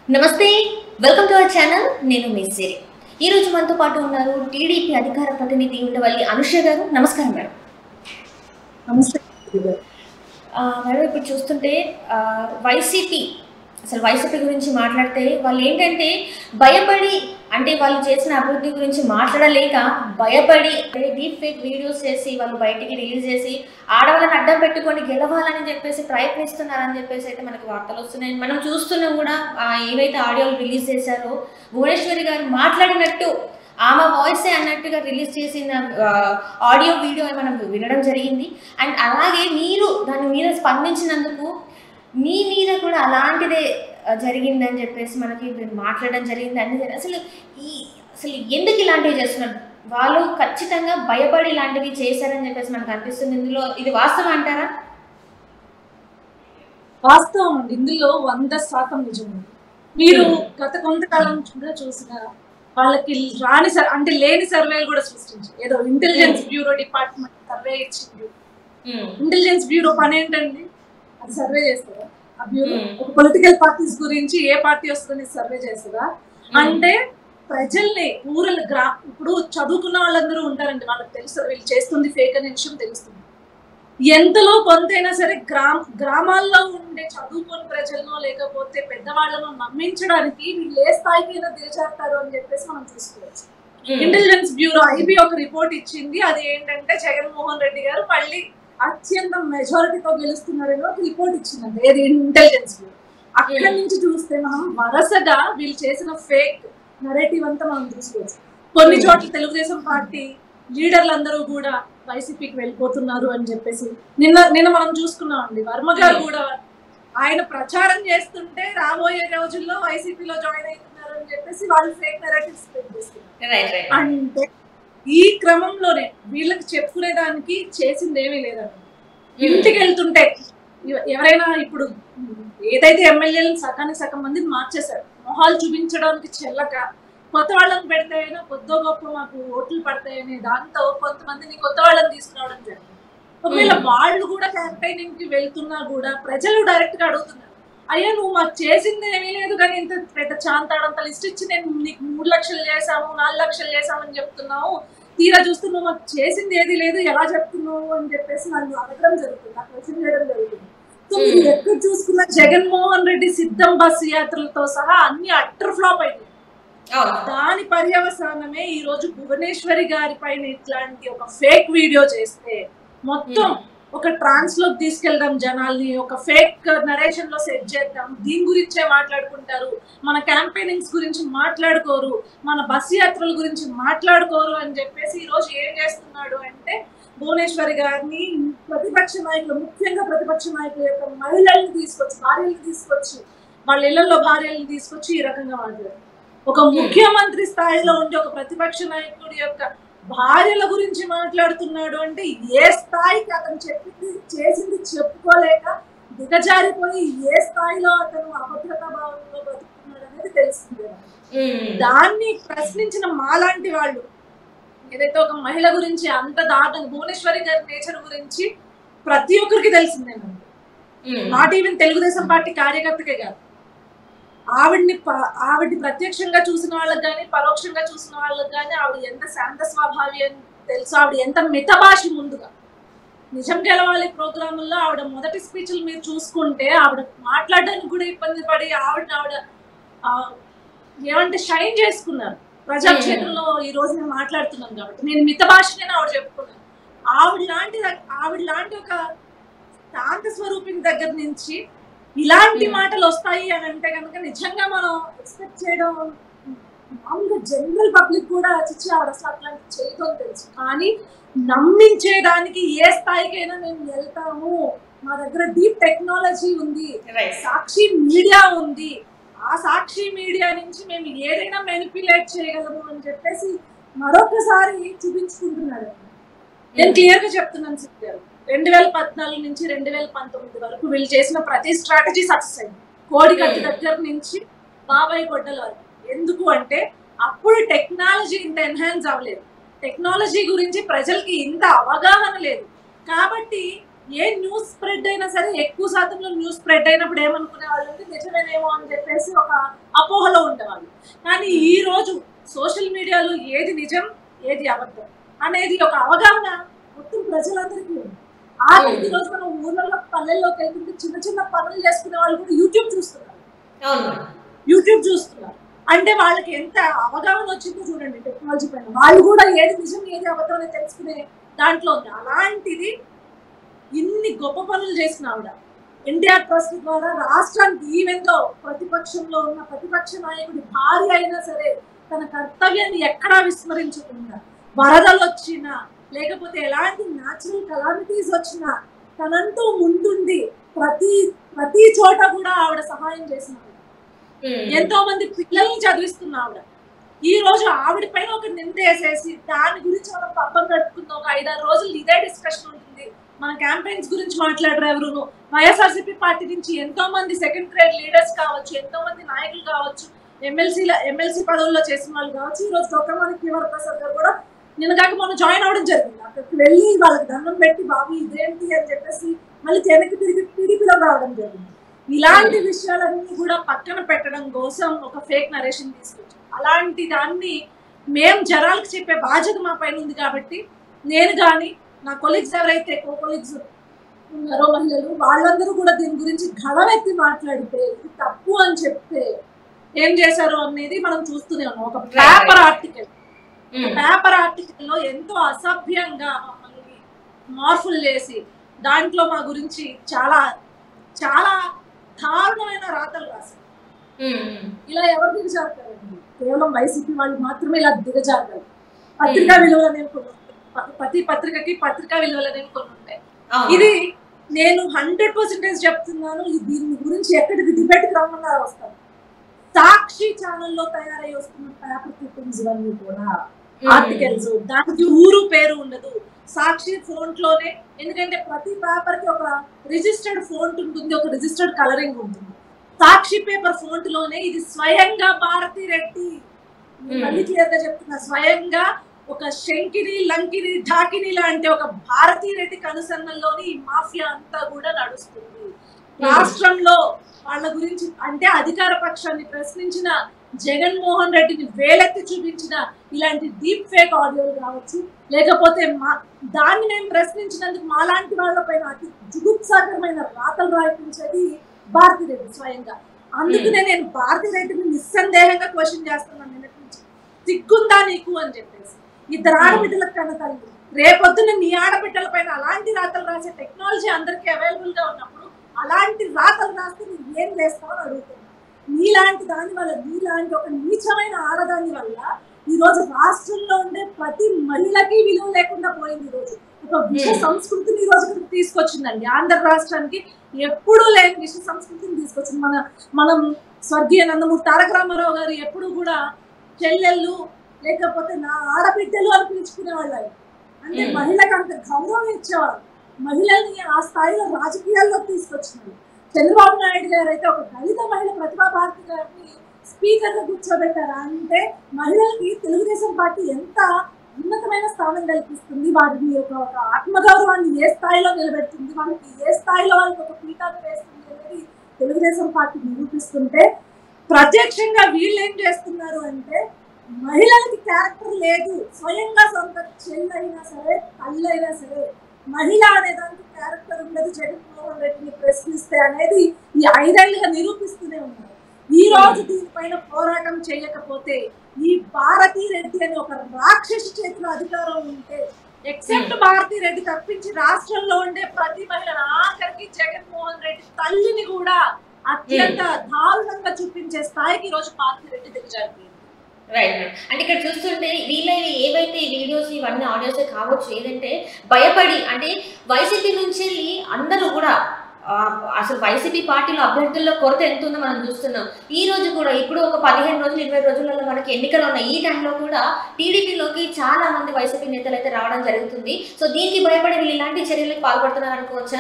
నమస్తే welcome to our channel నేను miss Siri ఈ రోజు మనతో పాటు ఉన్నారు టీడీపీ అధికార ప్రతినిధి ఉండవల్లి అనుష గారు నమస్కారం మేడం నమస్తే ఆ, మేడం ఇప్పుడు చూస్తుంటే ఆ, వైసీపీ అసలు వైసీపీ గురించి మాట్లాడితే వాళ్ళు ఏంటంటే భయపడి అంటే వాళ్ళు చేసిన అభివృద్ధి గురించి మాట్లాడలేక భయపడి డీప్ ఫేక్ వీడియోస్ చేసి వాళ్ళు బయటికి రిలీజ్ చేసి ఆడవాళ్ళని అడ్డం పెట్టుకొని గెలవాలని చెప్పేసి ప్రయత్నిస్తున్నారని చెప్పేసి అయితే మనకి వార్తలు వస్తున్నాయి మనం చూస్తున్నాం కూడా ఆ, ఏవైతే ఆడియోలు రిలీజ్ చేశారో భువనేశ్వరి గారు మాట్లాడినట్టు ఆమె వాయిసే అన్నట్టుగా రిలీజ్ చేసిన ఆ, ఆడియో వీడియో మనం వినడం జరిగింది అండ్ అలాగే మీరు దాని మీద స్పందించినందుకు మీ మీద కూడా అలాంటిదే ఆ, జరిగిందని చెప్పేసి మనకి మీరు మాట్లాడడం జరిగింది అన్ని జరిగి- అసలు ఈ అసలు ఎందుకు ఇలాంటివి చేస్తున్నారు వాళ్ళు ఖచ్చితంగా భయపడి ఇలాంటివి చేశారని చెప్పేసి మనకు అనిపిస్తుంది ఇందులో ఇది వాస్తవం అంటారా వాస్తవం అండి ఇందులో వంద శాతం నిజం ఉంది. మీరు గత కొంతకాలంగా చూసిన వాళ్ళకి రాని సర్ అంటే లేని సర్వేలు కూడా సృష్టించారు ఏదో ఇంటెలిజెన్స్ బ్యూరో డిపార్ట్మెంట్ సర్వే ఇచ్చింది ఇంటెలిజెన్స్ బ్యూరో పని ఏంటండి అది సర్వే చేస్తారా ఆ బ్యూరో Hmm. ఒక పొలిటికల్ పార్టీస్ గురించి ఏ పార్టీ వస్తుంది సర్వే చేస్తుందా అంటే ప్రజల్ని ఊరల్ గ్రా ఇప్పుడు చదువుకున్న వాళ్ళందరూ ఉంటారండి వాళ్ళకి తెలుసు వీళ్ళు చేస్తుంది ఫేక్ అనే విషయం తెలుస్తుంది ఎంతలో కొంతైనా సరే గ్రామ గ్రామాల్లో ఉండే చదువుకొని ప్రజలను లేకపోతే పెద్దవాళ్ళను నమ్మించడానికి వీళ్ళు ఏ స్థాయికి అయినా దిగజారుతారు అని చెప్పేసి మనం చూసుకోవచ్చు ఇంటెలిజెన్స్ బ్యూరో ఐబీ ఒక రిపోర్ట్ ఇచ్చింది అది ఏంటంటే జగన్మోహన్ రెడ్డి గారు మళ్ళీ అత్యంత మెజారిటీతో గెలుస్తున్నారని ఒక రిపోర్ట్ ఇచ్చిందండి ఏది ఇంటెలిజెన్స్ బ్యూరో అక్కడి Hmm. నుంచి చూస్తే మనం వరుసగా వీళ్ళు చేసిన ఫేక్ నరేటివ్ అంతా మనం చూసుకోవచ్చు కొన్ని చోట్ల తెలుగుదేశం పార్టీ లీడర్లందరూ కూడా వైసీపీకి వెళ్ళిపోతున్నారు అని చెప్పేసి నిన్న నిన్న మనం చూసుకున్నాం అండి వర్మ గారు కూడా ఆయన ప్రచారం చేస్తుంటే రాబోయే రోజుల్లో వైసీపీలో జాయిన్ అవుతున్నారు అని చెప్పేసి వాళ్ళు ఫేక్ నరేటివ్స్ స్ప్రెడ్ చేస్తున్నారు రైట్ రైట్ అంటే ఈ క్రమంలోనే వీళ్ళకి చెప్పుకునేదానికి చేసింది ఏమీ లేదండి ఇంటికి వెళ్తుంటే ఎవ- ఎవరైనా ఇప్పుడు ఏదైతే ఎమ్మెల్యేలను సగానికి సగం మంది మార్చేశారు మొహాలు చూపించడానికి చెల్లక కొత్త వాళ్ళని పెడితే అయినా కొద్దో గొప్ప మాకు ఓట్లు పడతాయనే దాంతో కొంతమందిని కొత్త వాళ్ళని తీసుకురావడం జరిగింది ఒకవేళ Hmm. వాళ్ళు కూడా క్యాంపెయినింగ్ కి వెళ్తున్నా కూడా ప్రజలు డైరెక్ట్ గా అడుగుతున్నారు అయ్యా నువ్వు మాకు చేసింది ఏమీ లేదు కానీ ఇంత పెద్ద చాంతాడంత లిస్ట్ ఇచ్చి నేను నీకు మూడు లక్షలు చేసాము నాలుగు లక్షలు చేసామని చెప్తున్నావు తీరా చూస్తే నువ్వు మాకు చేసింది ఏది లేదు ఎలా చెప్తున్నావు అని చెప్పేసి నన్ను అడగడం జరుగుతుంది నాకు క్వశ్చన్ చేయడం జరుగుతుంది సో మీరు Hmm. ఎక్కడ చూసుకున్న జగన్మోహన్ రెడ్డి సిద్ధం బస్ యాత్రలతో సహా అన్ని అట్టర్ ఫ్లాప్ అయినాయి అవును దాని పర్యవసానమే ఈ రోజు భువనేశ్వరి గారి పైన ఇట్లాంటి ఒక ఫేక్ వీడియో చేస్తే మొత్తం ఒక ట్రాన్స్ లోకి తీసుకెళ్దాం జనాల్ని ఒక ఫేక్ నరేషన్ లో సెట్ చేద్దాం దీని గురించే మాట్లాడుకుంటారు మన క్యాంపెయినింగ్స్ గురించి మాట్లాడుకోరు మన బస్ యాత్రల గురించి మాట్లాడుకోరు అని చెప్పేసి ఈ రోజు ఏం చేస్తున్నాడు అంటే భువనేశ్వరి గారిని ప్రతిపక్ష నాయకులు ముఖ్యంగా ప్రతిపక్ష నాయకుల యొక్క మహిళల్ని తీసుకొచ్చి భార్యల్ని తీసుకొచ్చి వాళ్ళ ఇళ్లలో భార్యల్ని తీసుకొచ్చి ఈ రకంగా మాట్లాడారు ఒక ముఖ్యమంత్రి స్థాయిలో ఉండి ఒక ప్రతిపక్ష నాయకుడి యొక్క భార్యల గురించి మాట్లాడుతున్నాడు అంటే ఏ స్థాయికి అతను చెప్పింది చేసింది చెప్పుకోలేక దిగజారిపోయి ఏ స్థాయిలో అతను అభద్రతా భావంలో బతుకుతున్నాడు అనేది తెలిసిందే మనకి. దాన్ని ప్రశ్నించిన మాలాంటి వాళ్ళు ఏదైతే ఒక మహిళ గురించి అంత దారుణంగా భువనేశ్వరి గారి నేచర్ గురించి ప్రతి ఒక్కరికి తెలిసిందేనండి నాట్ ఈవెన్ తెలుగుదేశం పార్టీ కార్యకర్తకే కాదు ఆవిడ్ని ప- ఆవిడ్ని ప్రత్యక్షంగా చూసిన వాళ్ళకి కానీ పరోక్షంగా చూసిన వాళ్ళకి కానీ ఆవిడ ఎంత శాంత స్వభావి అని తెలుసు ఆవిడ ఎంత మితభాషి ముందుగా నిజం గెలవాలి ప్రోగ్రాముల్లో ఆవిడ మొదటి స్పీచ్లు మీరు చూసుకుంటే ఆవిడ మాట్లాడడానికి కూడా ఇబ్బంది పడి ఆవిడ ఆవిడ ఆ, ఏమంటే షైన్ చేసుకున్నారు ప్రజాక్షేత్రంలో ఈ రోజు నేను మాట్లాడుతున్నాను కాబట్టి నేను మిత భాషనే ఆవిడ చెప్పుకున్నాను ఆవిడ లాంటి ఆవిడ లాంటి ఒక శాంత స్వరూపిణి దగ్గర నుంచి ఇలాంటి Hmm. మాటలు వస్తాయి అని అంటే కనుక నిజంగా మనం ఎక్స్పెక్ట్ చేయడం మామూలుగా జనరల్ పబ్లిక్ కూడా చిచ్చి ఆవిడ అసలు అట్లాంటి చేయడం తెలుసు కానీ నమ్మించేదానికి ఏ స్థాయికైనా మేము వెళ్తాము మా దగ్గర డీప్ టెక్నాలజీ ఉంది రైట్ సాక్షి మీడియా ఉంది ఆ సాక్షి మీడియా నుంచి మేము ఏదైనా మెనిపులేట్ చేయగలము అని చెప్పేసి మరొకసారి చూపించుకుంటున్నాడు నేను క్లియర్ గా చెప్తున్నాను సిద్ధు గారు రెండు వేల పద్నాలుగు నుంచి రెండు వేల పంతొమ్మిది వరకు వీళ్ళు చేసిన ప్రతి స్ట్రాటజీ సక్సెస్ అయింది కోడికత్తి Hmm. దగ్గర నుంచి బాబాయ్ గొడ్డల వరకు ఎందుకు అంటే అప్పుడు టెక్నాలజీ ఇంత ఎన్హాన్స్ అవ్వలేదు టెక్నాలజీ గురించి ప్రజలకి ఇంత అవగాహన లేదు కాబట్టి ఏ న్యూస్ స్ప్రెడ్ అయినా సరే ఎక్కువ శాతంలో న్యూస్ స్ప్రెడ్ అయినప్పుడు ఏమనుకునే వాళ్ళు అంటే నిజమేనేమో అని చెప్పేసి ఒక అపోహలో ఉండేవాళ్ళు కానీ ఈ రోజు సోషల్ మీడియాలో ఏది నిజం ఏది అబద్ధం అనేది ఒక అవగాహన మొత్తం ప్రజలందరికీ ఉంది ఆఖరికి ఈ రోజు మనం ఊర్లలో పల్లెల్లోకి వెళ్తుంటే చిన్న చిన్న పనులు చేసుకునే వాళ్ళు కూడా యూట్యూబ్ చూస్తున్నారు అవును యూట్యూబ్ చూస్తున్నారు అంటే వాళ్ళకి ఎంత అవగాహన వచ్చిందో చూడండి టెక్నాలజీ పైన వాళ్ళు కూడా ఏది నిజం ఏది అబద్ధం అనేది తెలుసుకునే దాంట్లో ఉంది అలాంటిది ఇన్ని గొప్ప పనులు చేసిన ఆవిడ ఇండియా ట్రస్ట్ ద్వారా రాష్ట్రానికి ఈవెందో ప్రతిపక్షంలో ఉన్న ప్రతిపక్ష నాయకుడి భార్య అయినా సరే తన కర్తవ్యాన్ని ఎక్కడా విస్మరించకుండా వరదలు వచ్చినా లేకపోతే ఎలాంటి న్యాచురల్ కలామిటీస్ వచ్చినా తనంటూ ముందుండి ప్రతి ప్రతి చోట కూడా ఆవిడ సహాయం చేసిన ఆవిడ. ఉమ్. ఎంతో మంది పిల్లల్ని చదివిస్తున్న ఆవిడ ఈ రోజు ఆవిడ పైన ఒక నింద వేసేసి దాని గురించి మనం పబ్బం కట్టుకుందాం ఒక ఐదారు రోజులు ఇదే డిస్కషన్ ఉంటుంది మన క్యాంపెయిన్స్ గురించి మాట్లాడరు ఎవరును వైఎస్ఆర్సీపీ పార్టీ నుంచి ఎంతో మంది సెకండ్ గ్రేడ్ లీడర్స్ కావచ్చు ఎంతో మంది నాయకులు కావచ్చు ఎమ్మెల్సీ ఎమ్మెల్సీ పదవుల్లో చేసిన వాళ్ళు కావచ్చు ఈ రోజు డొక్కమని కివర్ ప్రసాద్ గారు కూడా నిన్న కాక మొన్న జాయిన్ అవ్వడం జరిగింది అక్కడికి వెళ్ళి వాళ్ళకి దండం పెట్టి బాబు ఇదేంటి అని చెప్పేసి మళ్ళీ వెనక్కి తిరిగి టీడీపీలో రావడం జరిగింది ఇలాంటి విషయాలన్నీ కూడా పక్కన పెట్టడం కోసం ఒక ఫేక్ నరేషన్ తీసుకొచ్చాం అలాంటి దాన్ని మేం జనాలకు చెప్పే బాధ్యత మా పైన ఉంది కాబట్టి నేను కానీ నా కొలీగ్స్ ఎవరైతే కో కొలీగ్స్ ఉన్నారో మహిళలు వాళ్ళందరూ కూడా దీని గురించి గడవెత్తి మాట్లాడితే ఇది తప్పు అని చెప్తే ఏం చేశారు అనేది మనం చూస్తూనే ఉన్నాం ఒక paper article um. Paper article లో ఎంతో అసభ్యంగా మమ్మల్ని మార్పులు చేసి దాంట్లో మా గురించి చాలా చాలా దారుణమైన రాతలు రాశారు ఉమ్. ఉమ్. ఇలా ఎవరు దిగజారుతారండి కేవలం వైసీపీ వాళ్ళు మాత్రమే ఇలా దిగజారుతారు పత్రికా విలువలు అనేవి కొన్ని ఉంటాయి. ప- ప్రతి పత్రికకి పత్రికా విలువలు అనేవి కొన్ని ఉంటాయి అవును. ఇది నేను హండ్రెడ్ పర్సెంటేజ్ చెప్తున్నాను ఈ దీని గురించి ఎక్కడికి డిబేట్కి రమ్మన్నారు వస్తాను సాక్షి ఛానల్లో తయారై వస్తున్న పేపర్ క్లిప్పింగ్స్ ఇవన్నీ కూడా ఉమ్. ఆర్టికల్స్ దానికి ఊరు పేరు ఉండదు సాక్షి ఫోంట్ లోనే ఎందుకంటే ప్రతి పేపర్ కి ఒక రిజిస్టర్డ్ ఫోంట్ ఉంటుంది ఒక రిజిస్టర్డ్ కలరింగ్ ఉంటుంది సాక్షి పేపర్ ఫోంట్ లోనే ఇది స్వయంగా భారతి రెడ్డి నేను మళ్ళీ క్లియర్ గా చెప్తున్నా స్వయంగా ఒక శంకిని లంకిని ఢాకిని లాంటి ఒక భారతీ రెడ్డి కనుసన్నల్లోని ఈ మాఫియా అంతా కూడా నడుస్తుంది రాష్ట్రంలో వాళ్ళ గురించి అంటే అధికార పక్షాన్ని ప్రశ్నించిన జగన్మోహన్ రెడ్డిని వేలెత్తి చూపించిన ఇలాంటి డీప్ ఫేక్ ఆడియోలు కావచ్చు లేకపోతే మా దాన్ని మేము ప్రశ్నించినందుకు మాలాంటి వాళ్ళపైన అతి జుగుప్సాకరమైన రాతలు రాయించేది భారతీ రెడ్డి స్వయంగా అందుకనే నేను భారతీ రెడ్డిని నిస్సందేహంగా క్వశ్చన్ చేస్తున్నాను నిన్నటి నుంచి సిగ్గుందా నీకు అని చెప్పేసి ఇద్దరు ఆడబిడ్డలకు కన్న తల్లి రేపొద్దున నీ ఆడబిడ్డల పైన అలాంటి రాతలు రాసే టెక్నాలజీ అందరికీ అవైలబుల్ గా ఉన్నప్పుడు అలాంటి రాతలు రాస్తే నువ్వు ఏం చేస్తావు అని అడుగుతున్నా నీలాంటి దాని వల్ల నీలాంటి ఒక నీచమైన ఆడదాని వల్ల ఈ రోజు రాష్ట్రంలో ఉండే ప్రతి మహిళకి విలువ లేకుండా పోయింది ఈ రోజు ఒక విష Hmm. సంస్కృతిని ఈ రోజు ఇక్కడికి తీసుకొచ్చిందండి ఆంధ్ర రాష్ట్రానికి ఎప్పుడూ లేని విష సంస్కృతిని తీసుకొచ్చింది మన మనం స్వర్గీయ నందమూరి తారక రామారావు గారు ఎప్పుడు కూడా చెల్లెళ్ళు లేకపోతే నా ఆడబిడ్డలు అని పిలుచుకునేవాళ్ళు ఆయన అంటే Hmm. మహిళకు అంత గౌరవం ఇచ్చేవారు మహిళల్ని ఆ స్థాయిలో రాజకీయాల్లో తీసుకొచ్చినారు చంద్రబాబు నాయుడు గారు అయితే ఒక దళిత మహిళ ప్రతిభా భారతి గారిని స్పీకర్ గా కూర్చోబెట్టారు అంటే మహిళలకి తెలుగుదేశం పార్టీ ఎంత ఉన్నతమైన స్థానం కల్పిస్తుంది వారిని ఒక ఒక ఆత్మగౌరవాన్ని ఏ స్థాయిలో నిలబెడుతుంది వాళ్ళకి ఏ స్థాయిలో వాళ్ళకి ఒక పీఠాన్ని వేస్తుంది అనేది తెలుగుదేశం పార్టీ నిరూపిస్తుంటే ప్రత్యక్షంగా వీళ్ళు ఏం చేస్తున్నారు అంటే మహిళలకి క్యారెక్టర్ లేదు స్వయంగా సొంత చెల్లైనా సరే తల్లైనా సరే మహిళ అనే దానికి క్యారెక్టర్ ఉండదు జగన్మోహన్ రెడ్డిని ప్రశ్నిస్తే అనేది ఈ ఐదేళ్లుగా నిరూపిస్తూనే ఉన్నారు ఈ రోజు దీనిపైన పోరాటం చేయకపోతే ఈ భారతీ రెడ్డి అని ఒక రాక్షసి చేతిలో అధికారం ఉంటే ఎక్సెప్ట్ భారతీ రెడ్డి తప్పించి రాష్ట్రంలో ఉండే ప్రతి మహిళ ఆఖరికి జగన్మోహన్ రెడ్డి తల్లిని కూడా అత్యంత దారుణంగా చూపించే స్థాయికి ఈ రోజు భారతీ రెడ్డి దిగజారిపోయింది రైట్ రైట్. అంటే ఇక్కడ చూస్తుంటే వీళ్ళవి ఏవైతే వీడియోస్ ఇవన్నీ ఆడియోస్ కావచ్చు ఏదంటే భయపడి అంటే వైసీపీ నుంచి వెళ్ళి అందరూ కూడా ఆ, అసలు వైసీపీ పార్టీలో అభ్యర్థుల్లో కొరత ఎంత ఉందో మనం చూస్తున్నాం ఈ రోజు కూడా ఇప్పుడు ఒక పదిహేను రోజులు ఇరవై రోజులలో మనకి ఎన్నికలు ఉన్నాయి ఈ టైంలో కూడా టీడీపీలోకి చాలా మంది వైసీపీ నేతలు అయితే రావడం జరుగుతుంది సో దీనికి భయపడి వీళ్ళు ఇలాంటి చర్యలకు పాల్పడుతున్నారు అనుకోవచ్చా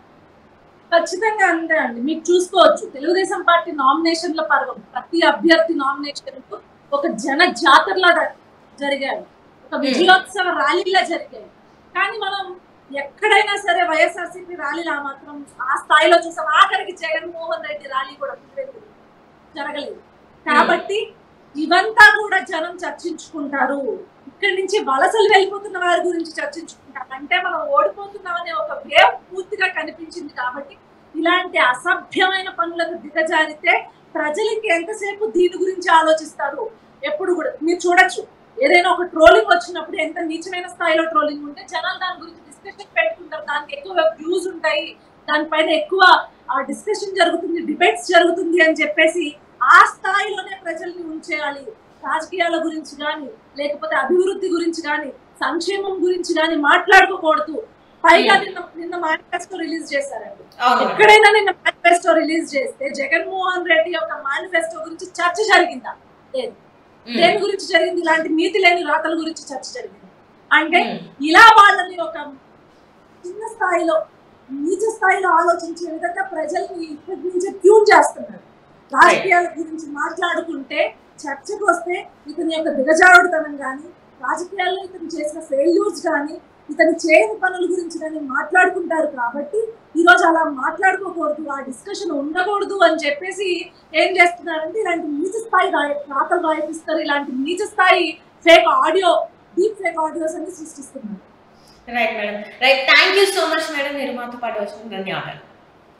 ఖచ్చితంగా అంతే అండి మీకు చూసుకోవచ్చు తెలుగుదేశం పార్టీ నామినేషన్ల పర్వం ప్రతి అభ్యర్థి నామినేషన్ ఒక జన జాతరలా జ- జరిగాయి ఒక విజయోత్సవ ర్యాలీలా జరిగాయి కానీ మనం ఎక్కడైనా సరే వైఎస్ఆర్సీపీ ర్యాలీలు ఆ మాత్రం ఆ స్థాయిలో చూసాం ఆఖరికి జగన్మోహన్ రెడ్డి ర్యాలీ కూడా పులివెందులు జరగలేదు కాబట్టి ఇవంతా కూడా జనం చర్చించుకుంటారు ఇక్కడి నుంచి వలసలు వెళ్ళిపోతున్న వారి గురించి చర్చించుకుంటారు అంటే మనం ఓడిపోతున్నామనే ఒక వేవ్ పూర్తిగా కనిపించింది కాబట్టి ఇలాంటి అసభ్యమైన పనులకు దిగజారితే ప్రజలకి ఎంతసేపు దీని గురించి ఆలోచిస్తారు ఎప్పుడు కూడా మీరు చూడొచ్చు ఏదైనా ఒక ట్రోలింగ్ వచ్చినప్పుడు ఎంత నీచమైన స్థాయిలో ట్రోలింగ్ ఉంటే జనాలు దాని గురించి డిస్కషన్ పెట్టుకుంటారు దానికి ఎక్కువ వ్యూస్ ఉంటాయి దానిపైన ఎక్కువ డిస్కషన్ జరుగుతుంది డిబేట్స్ జరుగుతుంది అని చెప్పేసి ఆ స్థాయిలోనే ప్రజల్ని ఉంచేయాలి రాజకీయాల గురించి కానీ లేకపోతే అభివృద్ధి గురించి కానీ సంక్షేమం గురించి కానీ మాట్లాడుకోకూడదు పైగా నిన్న నిన్న మేనిఫెస్టో రిలీజ్ చేశారండి అవును ఎక్కడైనా నిన్న మేనిఫెస్టో రిలీజ్ చేస్తే జగన్మోహన్ రెడ్డి యొక్క మేనిఫెస్టో గురించి చర్చ జరిగిందా లేదు ఉమ్. దేని గురించి జరిగింది ఇలాంటి నీతి లేని రాతల గురించి చర్చ జరిగింది అంటే ఉమ్. ఇలా వాళ్ళని ఒక చిన్న స్థాయిలో నీచ స్థాయిలో ఆలోచించే విధంగా ప్రజల్ని ఇప్పటి నుంచే ట్యూన్ చేస్తున్నారు రాజకీయాల గురించి మాట్లాడుకుంటే చర్చకు వస్తే ఇతని యొక్క దిగజారుడుతనం కానీ రాజకీయాల్లో ఇతను చేసిన ఫెయిల్యూర్స్ కానీ ఇతను చేయని పనుల గురించి కానీ మాట్లాడుకుంటారు కాబట్టి ఈ రోజు అలా మాట్లాడుకోకూడదు ఆ డిస్కషన్ ఉండకూడదు అని చెప్పేసి ఏం చేస్తున్నారంటే ఇలాంటి నీచ స్థాయి రాయ రాతలు రాయిపిస్తారు ఇలాంటి నీచ స్థాయి fake audio deep fake audios అని సృష్టిస్తున్నారు right madam right thank you so much madam మీరు మాతో పాటు వచ్చిన ధన్యవాదాలు